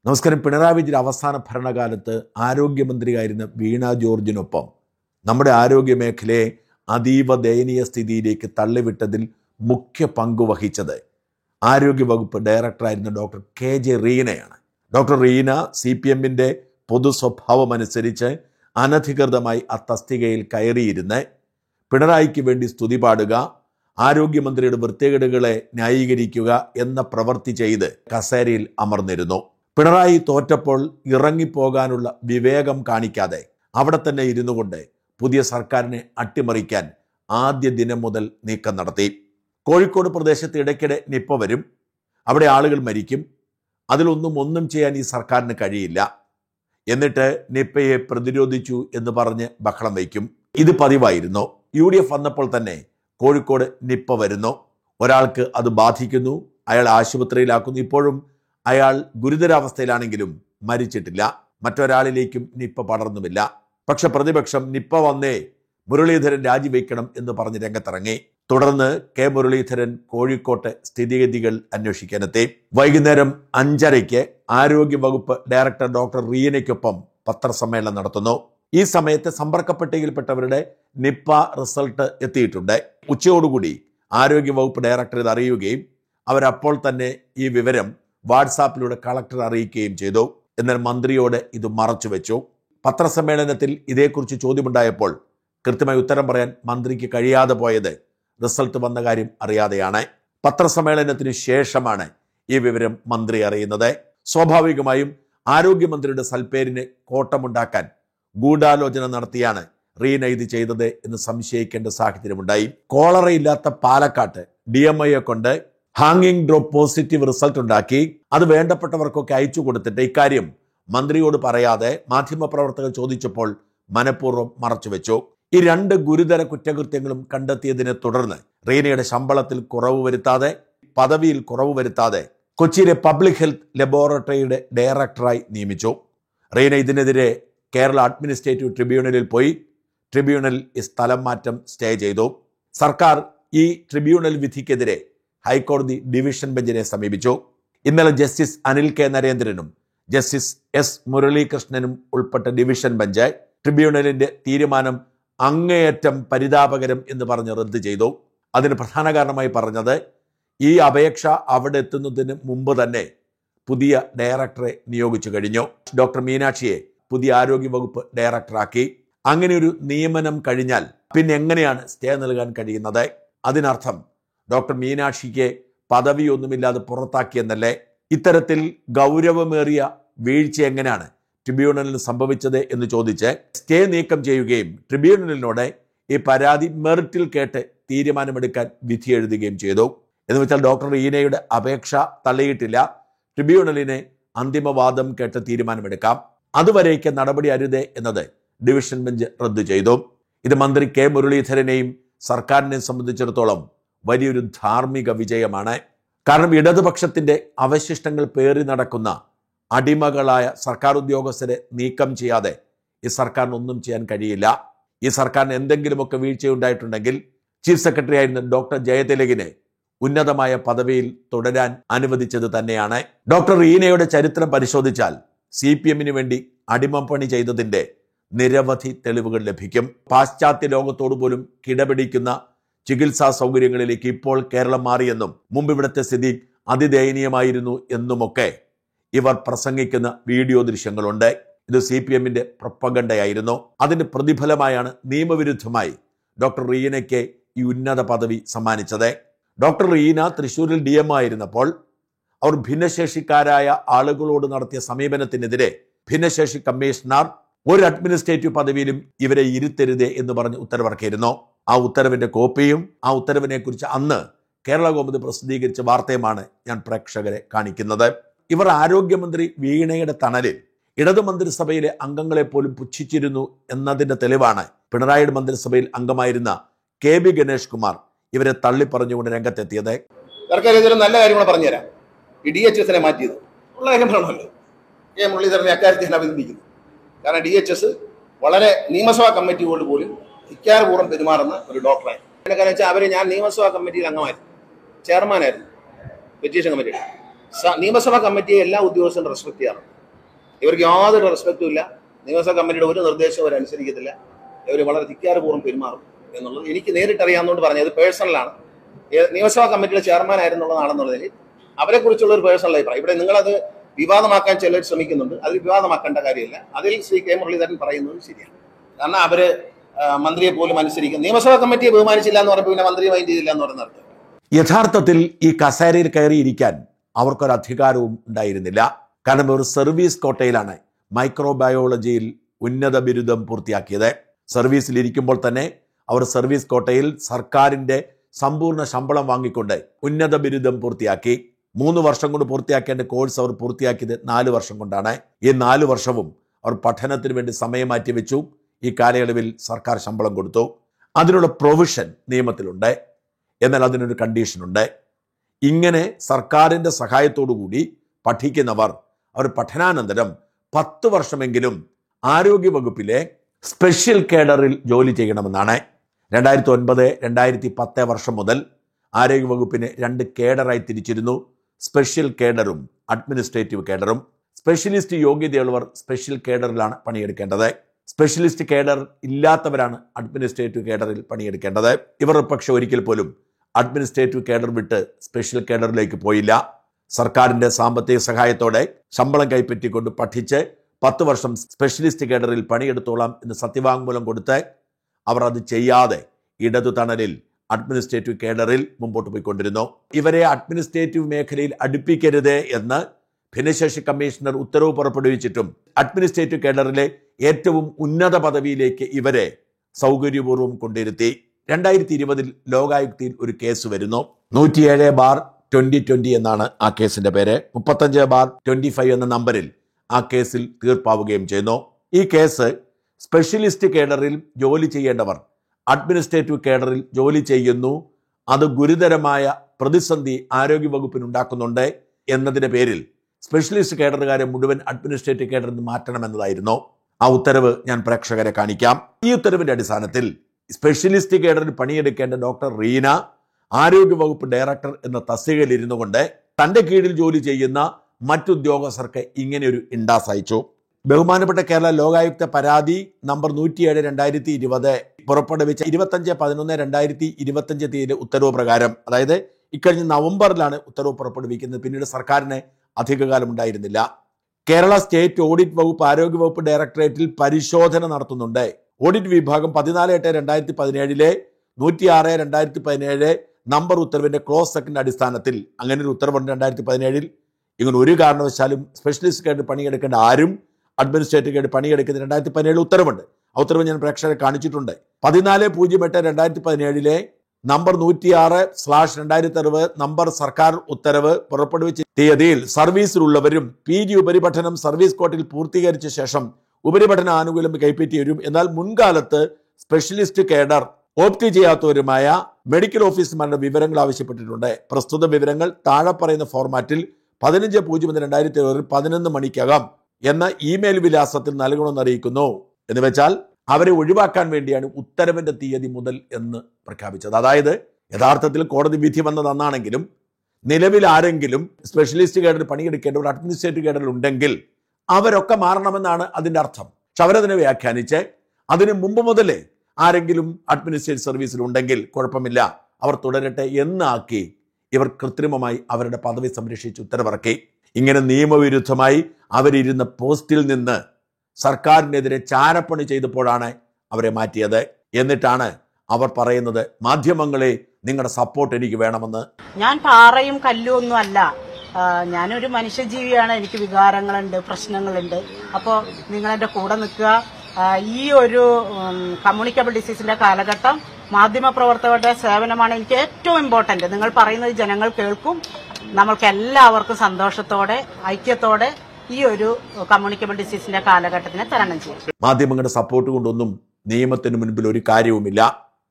നമസ്കാരം പിണറായി വിജയൻ അവസാന ഭരണകാലത്ത് ആരോഗ്യമന്ത്രിയായിരുന്ന വീണ ജോർജിനൊപ്പം നമ്മുടെ ആരോഗ്യ മേഖലയെ അതീവ ദയനീയ സ്ഥിതിയിലേക്ക് തള്ളിവിട്ടതിൽ മുഖ്യ പങ്ക് വഹിച്ചത് ആരോഗ്യവകുപ്പ് ഡയറക്ടറായിരുന്ന ഡോക്ടർ കെ ജെ റീനയാണ് ഡോക്ടർ റീന സി പി എമ്മിൻ്റെ പൊതു സ്വഭാവമനുസരിച്ച് അനധികൃതമായി ആ തസ്തികയിൽ കയറിയിരുന്ന് പിണറായിക്ക് വേണ്ടി സ്തുതി പാടുക ആരോഗ്യമന്ത്രിയുടെ വൃത്തികേടുകളെ ന്യായീകരിക്കുക എന്ന പ്രവൃത്തി ചെയ്ത് കസേരയിൽ അമർന്നിരുന്നു പിണറായി തോറ്റപ്പോൾ ഇറങ്ങിപ്പോകാനുള്ള വിവേകം കാണിക്കാതെ അവിടെ തന്നെ ഇരുന്നു കൊണ്ട് പുതിയ സർക്കാരിനെ അട്ടിമറിക്കാൻ ആദ്യ ദിനം മുതൽ നീക്കം നടത്തി കോഴിക്കോട് പ്രദേശത്ത് ഇടയ്ക്കിടെ നിപ്പ വരും അവിടെ ആളുകൾ മരിക്കും അതിലൊന്നും ഒന്നും ചെയ്യാൻ ഈ സർക്കാരിന് കഴിയില്ല എന്നിട്ട് നിപ്പയെ പ്രതിരോധിച്ചു എന്ന് പറഞ്ഞ് ബഹളം വയ്ക്കും ഇത് പതിവായിരുന്നു യു ഡി എഫ് വന്നപ്പോൾ തന്നെ കോഴിക്കോട് നിപ്പ വരുന്നു ഒരാൾക്ക് അത് ബാധിക്കുന്നു അയാൾ ആശുപത്രിയിലാക്കുന്നു ഇപ്പോഴും അയാൾ ഗുരുതരാവസ്ഥയിലാണെങ്കിലും മരിച്ചിട്ടില്ല മറ്റൊരാളിലേക്കും നിപ്പ പടർന്നുമില്ല പക്ഷെ പ്രതിപക്ഷം നിപ്പ വന്നേ മുരളീധരൻ രാജിവെക്കണം എന്ന് പറഞ്ഞ് രംഗത്തിറങ്ങി തുടർന്ന് കെ മുരളീധരൻ കോഴിക്കോട്ടെ സ്ഥിതിഗതികൾ അന്വേഷിക്കാനെത്തി വൈകുന്നേരം അഞ്ചരയ്ക്ക് ആരോഗ്യവകുപ്പ് ഡയറക്ടർ ഡോക്ടർ റീനയ്ക്കൊപ്പം പത്രസമ്മേളനം നടത്തുന്നു ഈ സമയത്ത് സമ്പർക്ക പട്ടികയിൽപ്പെട്ടവരുടെ നിപ്പ റിസൾട്ട് എത്തിയിട്ടുണ്ട് ഉച്ചയോടുകൂടി ആരോഗ്യവകുപ്പ് ഡയറക്ടർ ഇത് അറിയുകയും അവരപ്പോൾ തന്നെ ഈ വിവരം വാട്സാപ്പിലൂടെ കളക്ടർ അറിയിക്കുകയും ചെയ്തു എന്നാൽ മന്ത്രിയോട് ഇത് മറച്ചു വെച്ചു പത്രസമ്മേളനത്തിൽ ഇതേക്കുറിച്ച് ചോദ്യമുണ്ടായപ്പോൾ കൃത്യമായി ഉത്തരം പറയാൻ മന്ത്രിക്ക് കഴിയാതെ പോയത് റിസൾട്ട് വന്ന കാര്യം അറിയാതെയാണ് പത്രസമ്മേളനത്തിന് ശേഷമാണ് ഈ വിവരം മന്ത്രി അറിയുന്നത് സ്വാഭാവികമായും ആരോഗ്യമന്ത്രിയുടെ സൽപ്പേരിന് കോട്ടമുണ്ടാക്കാൻ ഗൂഢാലോചന നടത്തിയാണ് റീന ഇത് ചെയ്തത് എന്ന് സംശയിക്കേണ്ട സാഹചര്യമുണ്ടായി കോളറയില്ലാത്ത പാലക്കാട്ട് ഡി എം ഐയെ കൊണ്ട് ഹാങ്ങിങ് ഡ്രോപ്പ് പോസിറ്റീവ് റിസൾട്ട് ഉണ്ടാക്കി അത് വേണ്ടപ്പെട്ടവർക്കൊക്കെ അയച്ചു കൊടുത്തിട്ട് ഇക്കാര്യം മന്ത്രിയോട് പറയാതെ മാധ്യമപ്രവർത്തകർ ചോദിച്ചപ്പോൾ മനഃപൂർവ്വം മറച്ചുവെച്ചു ഈ രണ്ട് ഗുരുതര കുറ്റകൃത്യങ്ങളും കണ്ടെത്തിയതിനെ തുടർന്ന് റീനയുടെ ശമ്പളത്തിൽ കുറവ് വരുത്താതെ പദവിയിൽ കുറവ് വരുത്താതെ കൊച്ചിയിലെ പബ്ലിക് ഹെൽത്ത് ലബോറട്ടറിയുടെ ഡയറക്ടറായി നിയമിച്ചു റീന ഇതിനെതിരെ കേരള അഡ്മിനിസ്ട്രേറ്റീവ് ട്രിബ്യൂണലിൽ പോയി ട്രിബ്യൂണൽ ഈ സ്ഥലം മാറ്റം സ്റ്റേ ചെയ്തു സർക്കാർ ഈ ട്രിബ്യൂണൽ വിധിക്കെതിരെ ഹൈക്കോടതി ഡിവിഷൻ ബെഞ്ചിനെ സമീപിച്ചു ഇന്നലെ ജസ്റ്റിസ് അനിൽ കെ നരേന്ദ്രനും ജസ്റ്റിസ് എസ് മുരളീകൃഷ്ണനും ഉൾപ്പെട്ട ഡിവിഷൻ ബെഞ്ച് ട്രിബ്യൂണലിന്റെ തീരുമാനം അങ്ങേയറ്റം പരിതാപകരം എന്ന് പറഞ്ഞ് റദ്ദ് ചെയ്തു അതിന് പ്രധാന കാരണമായി പറഞ്ഞത് ഈ അപേക്ഷ അവിടെ എത്തുന്നതിന് മുമ്പ് തന്നെ പുതിയ ഡയറക്ടറെ നിയോഗിച്ചു കഴിഞ്ഞു ഡോക്ടർ മീനാക്ഷിയെ പുതിയ ആരോഗ്യവകുപ്പ് ഡയറക്ടറാക്കി അങ്ങനെ ഒരു നിയമനം കഴിഞ്ഞാൽ പിന്നെ എങ്ങനെയാണ് സ്റ്റേ നൽകാൻ കഴിയുന്നത് അതിനർത്ഥം ഡോക്ടർ മീനാക്ഷിക്ക് പദവിയൊന്നുമില്ലാതെ പുറത്താക്കിയെന്നല്ലേ ഇത്തരത്തിൽ ഗൗരവമേറിയ വീഴ്ച എങ്ങനെയാണ് ട്രിബ്യൂണലിന് സംഭവിച്ചത് എന്ന് ചോദിച്ച് സ്റ്റേ നീക്കം ചെയ്യുകയും ട്രിബ്യൂണലിനോട് ഈ പരാതി മെറിറ്റിൽ കേട്ട് തീരുമാനമെടുക്കാൻ വിധി എഴുതുകയും ചെയ്തു എന്ന് വെച്ചാൽ ഡോക്ടർ ഈനയുടെ അപേക്ഷ തള്ളിയിട്ടില്ല ട്രിബ്യൂണലിനെ അന്തിമവാദം കേട്ട് തീരുമാനമെടുക്കാം അതുവരേക്ക് നടപടി അരുതേ എന്നത് ഡിവിഷൻ ബെഞ്ച് റദ്ദു ചെയ്തു ഇത് മന്ത്രി കെ മുരളീധരനെയും സർക്കാരിനെയും സംബന്ധിച്ചിടത്തോളം വലിയൊരു ധാർമ്മിക വിജയമാണ് കാരണം ഇടതുപക്ഷത്തിന്റെ അവശിഷ്ടങ്ങൾ പേറി നടക്കുന്ന അടിമകളായ സർക്കാർ ഉദ്യോഗസ്ഥരെ നീക്കം ചെയ്യാതെ ഈ സർക്കാരിന് ഒന്നും ചെയ്യാൻ കഴിയില്ല ഈ സർക്കാരിന് എന്തെങ്കിലുമൊക്കെ വീഴ്ചയുണ്ടായിട്ടുണ്ടെങ്കിൽ ചീഫ് സെക്രട്ടറി ആയിരുന്ന ഡോക്ടർ ജയതിലകിനെ ഉന്നതമായ പദവിയിൽ തുടരാൻ അനുവദിച്ചത് തന്നെയാണ് ഡോക്ടർ റീനയുടെ ചരിത്രം പരിശോധിച്ചാൽ സി പി എമ്മിന് വേണ്ടി അടിമപ്പണി ചെയ്തതിന്റെ നിരവധി തെളിവുകൾ ലഭിക്കും പാശ്ചാത്യ ലോകത്തോടു പോലും കിടപിടിക്കുന്ന ചികിത്സാ സൗകര്യങ്ങളിലേക്ക് ഇപ്പോൾ കേരളം മാറിയെന്നും മുമ്പ് ഇവിടുത്തെ സ്ഥിതി അതിദയനീയമായിരുന്നു എന്നുമൊക്കെ ഇവർ പ്രസംഗിക്കുന്ന വീഡിയോ ദൃശ്യങ്ങളുണ്ട് ഇത് സി പി എമ്മിന്റെ പ്രപ്പഗണ്ടയായിരുന്നു അതിന്റെ പ്രതിഫലമായാണ് നിയമവിരുദ്ധമായി ഡോക്ടർ റീനയ്ക്ക് ഈ ഉന്നത പദവി സമ്മാനിച്ചത് ഡോക്ടർ റീന തൃശൂരിൽ ഡി എം ആയിരുന്നപ്പോൾ അവർ ഭിന്നശേഷിക്കാരായ ആളുകളോട് നടത്തിയ സമീപനത്തിനെതിരെ ഭിന്നശേഷി കമ്മീഷണർ ഒരു അഡ്മിനിസ്ട്രേറ്റീവ് പദവിയിലും ഇവരെ ഇരുത്തരുതേ എന്ന് പറഞ്ഞ് ഉത്തരവിറക്കിയിരുന്നു ആ ഉത്തരവിന്റെ കോപ്പിയും ആ ഉത്തരവിനെ കുറിച്ച് അന്ന് കേരള കൗമുദി പ്രസിദ്ധീകരിച്ച വാർത്തയുമാണ് ഞാൻ പ്രേക്ഷകരെ കാണിക്കുന്നത് ഇവർ ആരോഗ്യമന്ത്രി വീണയുടെ തണലിൽ ഇടതു മന്ത്രിസഭയിലെ അംഗങ്ങളെ പോലും പുച്ഛിച്ചിരുന്നു എന്നതിന്റെ തെളിവാണ് പിണറായിയുടെ മന്ത്രിസഭയിൽ അംഗമായിരുന്ന കെ ബി ഗണേഷ് കുമാർ ഇവരെ തള്ളിപ്പറഞ്ഞുകൊണ്ട് രംഗത്തെത്തിയത് സർക്കാർ ഇതിൽ നല്ല കാര്യങ്ങൾ പറഞ്ഞുതരാം ഈ ഡി എച്ച് എസിനെ മാറ്റിയത് ഉള്ള കാര്യം പറയണമല്ലോ കെ മുരളീധരനെ അക്കാര്യത്തിൽ ഞാൻ അഭിനന്ദിക്കുന്നു കാരണം ഡി എച്ച് എസ് വളരെ നിയമസഭാ കമ്മിറ്റിയോട് പോലും ധിക്കാരപൂർവ്വം പെരുമാറുന്ന ഒരു ഡോക്ടറായി എന്നെ കാരണം വെച്ചാൽ അവരെ ഞാൻ നിയമസഭാ കമ്മിറ്റിയിൽ അംഗമായിരുന്നു ചെയർമാനായിരുന്നു പെറ്റീഷൻ കമ്മിറ്റിയുടെ സ- നിയമസഭാ കമ്മിറ്റിയെ എല്ലാ ഉദ്യോഗസ്ഥരും റെസ്പെക്ട് ചെയ്യാറുണ്ട് ഇവർക്ക് യാതൊരു റെസ്പെക്റ്റും ഇല്ല നിയമസഭാ കമ്മിറ്റിയുടെ ഒരു നിർദ്ദേശവും അവർ അനുസരിക്കത്തില്ല ഇവർ വളരെ ധിക്കാരപൂർവ്വം പെരുമാറും എന്നുള്ളത് എനിക്ക് നേരിട്ട് അറിയാവുന്നതുകൊണ്ട് പറഞ്ഞത് പേഴ്സണലാണ് ഏ- നിയമസഭാ കമ്മിറ്റിയുടെ ചെയർമാൻ ആയിരുന്നുള്ളതാണെന്നുള്ളതിൽ അവരെ കുറിച്ചുള്ള ഒരു പേഴ്സണൽ അഭിപ്രായം ഇവിടെ നിങ്ങളത് വിവാദമാക്കാൻ ചിലർ ശ്രമിക്കുന്നുണ്ട് അതിൽ വിവാദമാക്കേണ്ട കാര്യമില്ല അതിൽ ശ്രീ കെ മുരളീധരൻ പറയുന്നത് ശരിയാണ് കാരണം അവര് ആ, മന്ത്രിയെ പോലും അനുസരിക്കും നിയമസഭാ കമ്മിറ്റിയെ ബഹുമാനിച്ചില്ല എന്ന് പറഞ്ഞപ്പോൾ പിന്നെ മന്ത്രിയെ മൈൻഡ് ചെയ്തില്ല എന്ന് പറയുന്ന അർത്ഥം യഥാർത്ഥത്തിൽ ഈ കസേരയിൽ കയറിയിരിക്കാൻ അവർക്കൊരു അധികാരവും ഉണ്ടായിരുന്നില്ല കാരണം ഒരു സർവീസ് കോട്ടയിലാണ് മൈക്രോബയോളജിയിൽ ഉന്നത ബിരുദം പൂർത്തിയാക്കിയത് സർവീസിൽ ഇരിക്കുമ്പോൾ തന്നെ അവർ സർവീസ് കോട്ടയിൽ സർക്കാരിന്റെ സമ്പൂർണ്ണ ശമ്പളം വാങ്ങിക്കൊണ്ട് ഉന്നത ബിരുദം പൂർത്തിയാക്കി മൂന്ന് വർഷം കൊണ്ട് പൂർത്തിയാക്കേണ്ട കോഴ്സ് അവർ പൂർത്തിയാക്കിയത് നാല് വർഷം കൊണ്ടാണ് ഈ നാല് വർഷവും അവർ പഠനത്തിന് വേണ്ടി സമയം മാറ്റിവെച്ചു ഈ കാലയളവിൽ സർക്കാർ ശമ്പളം കൊടുത്തു അതിനുള്ള പ്രൊവിഷൻ നിയമത്തിലുണ്ട് എന്നാൽ അതിനൊരു കണ്ടീഷനുണ്ട് ഇങ്ങനെ സർക്കാരിന്റെ സഹായത്തോടു കൂടി പഠിക്കുന്നവർ അവർ പഠനാനന്തരം പത്ത് വർഷമെങ്കിലും ആരോഗ്യ വകുപ്പിലെ സ്പെഷ്യൽ കേഡറിൽ ജോലി ചെയ്യണമെന്നാണ് രണ്ടായിരത്തി ഒൻപത് രണ്ടായിരത്തി പത്ത് വർഷം മുതൽ ആരോഗ്യ വകുപ്പിനെ രണ്ട് കേഡറായി തിരിച്ചിരുന്നു സ്പെഷ്യൽ കേഡറും അഡ്മിനിസ്ട്രേറ്റീവ് കേഡറും സ്പെഷ്യലിസ്റ്റ് യോഗ്യതയുള്ളവർ സ്പെഷ്യൽ കേഡറിലാണ് പണിയെടുക്കേണ്ടത് സ്പെഷ്യലിസ്റ്റ് കേഡർ ഇല്ലാത്തവരാണ് അഡ്മിനിസ്ട്രേറ്റീവ് കേഡറിൽ പണിയെടുക്കേണ്ടത് ഇവർ പക്ഷെ ഒരിക്കൽ പോലും അഡ്മിനിസ്ട്രേറ്റീവ് കേഡർ വിട്ട് സ്പെഷ്യൽ കേഡറിലേക്ക് പോയില്ല സർക്കാരിന്റെ സാമ്പത്തിക സഹായത്തോടെ ശമ്പളം കൈപ്പറ്റിക്കൊണ്ട് പഠിച്ച് പത്ത് വർഷം സ്പെഷ്യലിസ്റ്റ് കേഡറിൽ പണിയെടുത്തോളാം എന്ന് സത്യവാങ്മൂലം കൊടുത്ത് അവർ അത് ചെയ്യാതെ ഇടതു തണലിൽ അഡ്മിനിസ്ട്രേറ്റീവ് കേഡറിൽ മുമ്പോട്ട് പോയിക്കൊണ്ടിരുന്നു ഇവരെ അഡ്മിനിസ്ട്രേറ്റീവ് മേഖലയിൽ അടുപ്പിക്കരുത് എന്ന് ഭിന്നശേഷി കമ്മീഷണർ ഉത്തരവ് പുറപ്പെടുവിച്ചിട്ടും അഡ്മിനിസ്ട്രേറ്റീവ് കേഡറിലെ ഏറ്റവും ഉന്നത പദവിയിലേക്ക് ഇവരെ സൗകര്യപൂർവ്വം കൊണ്ടിരുത്തി രണ്ടായിരത്തി ഇരുപതിൽ ലോകായുക്തിയിൽ ഒരു കേസ് വരുന്നു നൂറ്റിയേഴ് ബാർ ട്വന്റി ട്വന്റി എന്നാണ് ആ കേസിന്റെ പേര് മുപ്പത്തഞ്ച് ബാർ ട്വന്റി ഫൈവ് എന്ന നമ്പറിൽ ആ കേസിൽ തീർപ്പാവുകയും ചെയ്യുന്നു ഈ കേസ് സ്പെഷ്യലിസ്റ്റ് കേഡറിൽ ജോലി ചെയ്യേണ്ടവർ അഡ്മിനിസ്ട്രേറ്റീവ് കേഡറിൽ ജോലി ചെയ്യുന്നു അത് ഗുരുതരമായ പ്രതിസന്ധി ആരോഗ്യവകുപ്പിന് ഉണ്ടാക്കുന്നുണ്ട് എന്നതിന്റെ പേരിൽ സ്പെഷ്യലിസ്റ്റ് കേഡറുകാരെ മുഴുവൻ അഡ്മിനിസ്ട്രേറ്റീവ് കേഡറിൽ നിന്ന് മാറ്റണമെന്നതായിരുന്നു ആ ഉത്തരവ് ഞാൻ പ്രേക്ഷകരെ കാണിക്കാം ഈ ഉത്തരവിന്റെ അടിസ്ഥാനത്തിൽ സ്പെഷ്യലിസ്റ്റ് കേഡറിൽ പണിയെടുക്കേണ്ട ഡോക്ടർ റീന ആരോഗ്യവകുപ്പ് ഡയറക്ടർ എന്ന തസ്തികയിൽ ഇരുന്നു കൊണ്ട് തന്റെ കീഴിൽ ജോലി ചെയ്യുന്ന മറ്റുദ്യോഗസ്ഥർക്ക് ഇങ്ങനെ ഒരു ഇണ്ടാസ് അയച്ചു ബഹുമാനപ്പെട്ട കേരള ലോകായുക്ത പരാതി നമ്പർ നൂറ്റിയേഴ് രണ്ടായിരത്തി ഇരുപത് പുറപ്പെടുവിച്ച ഇരുപത്തഞ്ച് പതിനൊന്ന് രണ്ടായിരത്തി ഇരുപത്തഞ്ച് തീയതി ഉത്തരവ് പ്രകാരം അതായത് ഇക്കഴിഞ്ഞ നവംബറിലാണ് ഉത്തരവ് പുറപ്പെടുവിക്കുന്നത് പിന്നീട് സർക്കാരിന് അധികകാലം ഉണ്ടായിരുന്നില്ല കേരള സ്റ്റേറ്റ് ഓഡിറ്റ് വകുപ്പ് ആരോഗ്യ വകുപ്പ് ഡയറക്ടറേറ്റിൽ പരിശോധന നടത്തുന്നുണ്ട് ഓഡിറ്റ് വിഭാഗം പതിനാല് എട്ട് രണ്ടായിരത്തി പതിനേഴിലെ നൂറ്റി ആറ് രണ്ടായിരത്തി പതിനേഴ് നമ്പർ ഉത്തരവിന്റെ ക്ലോസ് സെക്കൻഡ് അടിസ്ഥാനത്തിൽ അങ്ങനെ ഒരു ഉത്തരവുണ്ട് രണ്ടായിരത്തി പതിനേഴിൽ ഇങ്ങനെ ഒരു കാരണവശാലും സ്പെഷ്യലിസ്റ്റ് കേട്ട് പണിയെടുക്കേണ്ട ആരും അഡ്മിനിസ്ട്രേറ്റീവ് കേട്ട് പണിയെടുക്കുന്ന രണ്ടായിരത്തി പതിനേഴ് ഉത്തരവുണ്ട് ആ ഉത്തരവ് ഞാൻ പ്രേക്ഷകരെ കാണിച്ചിട്ടുണ്ട് പതിനാല് പൂജ്യം എട്ട് രണ്ടായിരത്തി പതിനേഴിലെ നമ്പർ നൂറ്റിയാറ് സ്ലാഷ് രണ്ടായിരത്തി അറുപത് നമ്പർ സർക്കാർ ഉത്തരവ് പുറപ്പെടുവിച്ച തീയതിയിൽ സർവീസിലുള്ളവരും പി ജി ഉപരിപഠനം സർവീസ് കോട്ടിൽ പൂർത്തീകരിച്ച ശേഷം ഉപരിപഠന ആനുകൂല്യം കൈപ്പറ്റി വരും എന്നാൽ മുൻകാലത്ത് സ്പെഷ്യലിസ്റ്റ് കേഡർ ഓപ്റ്റ് ചെയ്യാത്തവരുമായ മെഡിക്കൽ ഓഫീസർമാരുടെ വിവരങ്ങൾ ആവശ്യപ്പെട്ടിട്ടുണ്ട് പ്രസ്തുത വിവരങ്ങൾ താഴെ പറയുന്ന ഫോർമാറ്റിൽ പതിനഞ്ച് പൂജ്യം ഒന്ന് രണ്ടായിരത്തി ഇരുപതിൽ പതിനൊന്ന് മണിക്കകം എന്ന ഇമെയിൽ വിലാസത്തിൽ നൽകണമെന്ന് അറിയിക്കുന്നു എന്ന് വെച്ചാൽ അവരെ ഒഴിവാക്കാൻ വേണ്ടിയാണ് ഉത്തരവിന്റെ തീയതി മുതൽ എന്ന് പ്രഖ്യാപിച്ചത് അതായത് യഥാർത്ഥത്തിൽ കോടതി വിധി വന്നത് അന്നാണെങ്കിലും നിലവിൽ ആരെങ്കിലും സ്പെഷ്യലിസ്റ്റ് കേഡറിൽ പണിയെടുക്കേണ്ടവർ അഡ്മിനിസ്ട്രേറ്റീവ് കേഡറിൽ ഉണ്ടെങ്കിൽ അവരൊക്കെ മാറണമെന്നാണ് അതിന്റെ അർത്ഥം പക്ഷെ അവരതിനെ വ്യാഖ്യാനിച്ച് അതിന് മുമ്പ് മുതലേ ആരെങ്കിലും അഡ്മിനിസ്ട്രേറ്റീവ് സർവീസിൽ ഉണ്ടെങ്കിൽ കുഴപ്പമില്ല അവർ തുടരട്ടെ എന്നാക്കി ഇവർ കൃത്രിമമായി അവരുടെ പദവി സംരക്ഷിച്ച് ഉത്തരവിറക്കി ഇങ്ങനെ നിയമവിരുദ്ധമായി അവരിരുന്ന പോസ്റ്റിൽ നിന്ന് സർക്കാരിനെതിരെ ചാരപ്പണി ചെയ്തപ്പോഴാണ് അവരെ മാറ്റിയത് എന്നിട്ടാണ് അവർ പറയുന്നത് മാധ്യമങ്ങളെ നിങ്ങളുടെ സപ്പോർട്ട് എനിക്ക് വേണമെന്ന് ഞാൻ പാറയും കല്ലും ഒന്നും അല്ല ആ, ഞാനൊരു മനുഷ്യജീവിയാണ് എനിക്ക് വികാരങ്ങളുണ്ട് പ്രശ്നങ്ങളുണ്ട് അപ്പോൾ നിങ്ങൾ എൻ്റെ കൂടെ നിൽക്കുക ആ, ഈ ഒരു കമ്മ്യൂണിക്കബിൾ ഡിസീസിന്റെ കാലഘട്ടം മാധ്യമപ്രവർത്തകരുടെ സേവനമാണ് എനിക്ക് ഏറ്റവും ഇമ്പോർട്ടന്റ് നിങ്ങൾ പറയുന്നത് ജനങ്ങൾ കേൾക്കും നമ്മൾക്ക് എല്ലാവർക്കും സന്തോഷത്തോടെ ഐക്യത്തോടെ ഈ ഒരു കമ്മ്യൂണിക്കബിൾ ഡിസീസിന്റെ കാലഘട്ടത്തിനെ തരണം ചെയ്യും മാധ്യമങ്ങളുടെ സപ്പോർട്ട് കൊണ്ടൊന്നും നിയമത്തിന് മുൻപിൽ ഒരു കാര്യവുമില്ല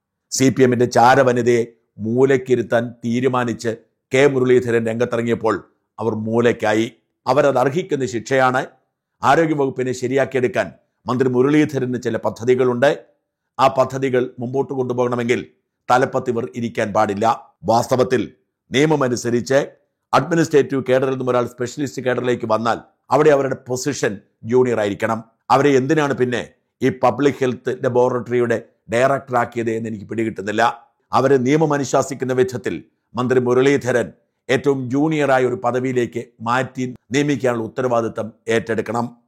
സി പി എമ്മിന്റെ ചാരവനിതയെ മൂലക്കിരുത്താൻ തീരുമാനിച്ച് കെ മുരളീധരൻ രംഗത്തിറങ്ങിയപ്പോൾ അവർ മൂലയ്ക്കായി അവരത് അർഹിക്കുന്ന ശിക്ഷയാണ് ആരോഗ്യവകുപ്പിനെ ശരിയാക്കിയെടുക്കാൻ മന്ത്രി മുരളീധരന് ചില പദ്ധതികളുണ്ട് ആ പദ്ധതികൾ മുമ്പോട്ട് കൊണ്ടുപോകണമെങ്കിൽ തലപ്പത്ത് ഇവർ ഇരിക്കാൻ പാടില്ല വാസ്തവത്തിൽ നിയമമനുസരിച്ച് അഡ്മിനിസ്ട്രേറ്റീവ് കേഡറിൽ നിന്നും ഒരാൾ സ്പെഷ്യലിസ്റ്റ് കേഡറിലേക്ക് വന്നാൽ അവിടെ അവരുടെ പൊസിഷൻ ജൂനിയർ ആയിരിക്കണം അവരെ എന്തിനാണ് പിന്നെ ഈ പബ്ലിക് ഹെൽത്ത് ലബോറട്ടറിയുടെ ഡയറക്ടറാക്കിയത് എന്ന് എനിക്ക് പിടികിട്ടുന്നില്ല അവരെ നിയമം അനുശാസിക്കുന്ന വിധത്തിൽ മന്ത്രി മുരളീധരൻ ഏറ്റവും ജൂനിയറായ ഒരു പദവിയിലേക്ക് മാറ്റി നിയമിക്കാനുള്ള ഉത്തരവാദിത്തം ഏറ്റെടുക്കണം